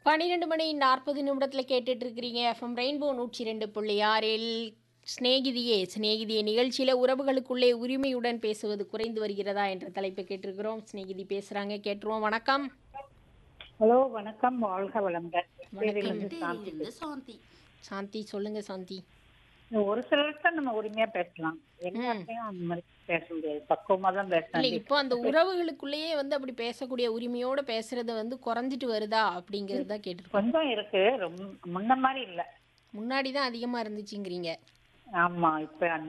பன்னிரெண்டு மணி நாற்பது நிமிடத்தில் கேட்டுட்டு இருக்கிறீங்க எஃப்எம் ரெயின்போ நூற்றி ரெண்டு புள்ளி ஆறில் சிநேகிதியே சிநேகிதியே நிகழ்ச்சியில் உறவுகளுக்குள்ளே உரிமையுடன் பேசுவது குறைந்து வருகிறதா என்ற தலைப்பை கேட்டிருக்கிறோம் சிநேகிதி பேசுகிறாங்க கேட்டுருவோம் வணக்கம் ஹலோ வணக்கம் வாழ்க வளமுடன் வணக்கம். பேரிலிருந்து சாந்தி சாந்தி சாந்தி சொல்லுங்க சாந்தி ஒரு சிலருக்கு நம்ம உரிமையா பேசலாம் எல்லாத்தையும் அந்த மாதிரி பேச முடியாது பக்குவமா தான் இல்லை பேசணும் இப்போ அந்த உறவுகளுக்குள்ளேயே வந்து அப்படி பேசக்கூடிய உரிமையோட பேசுறது வந்து குறைஞ்சிட்டு வருதா அப்படிங்கிறது தான் கேட்டிருக்கோம் கொஞ்சம் இருக்கு ரொம்ப முன்ன மாதிரி இல்ல முன்னாடி தான் அதிகமாக இருந்துச்சுங்கிறீங்க ஆமா இப்ப அந்த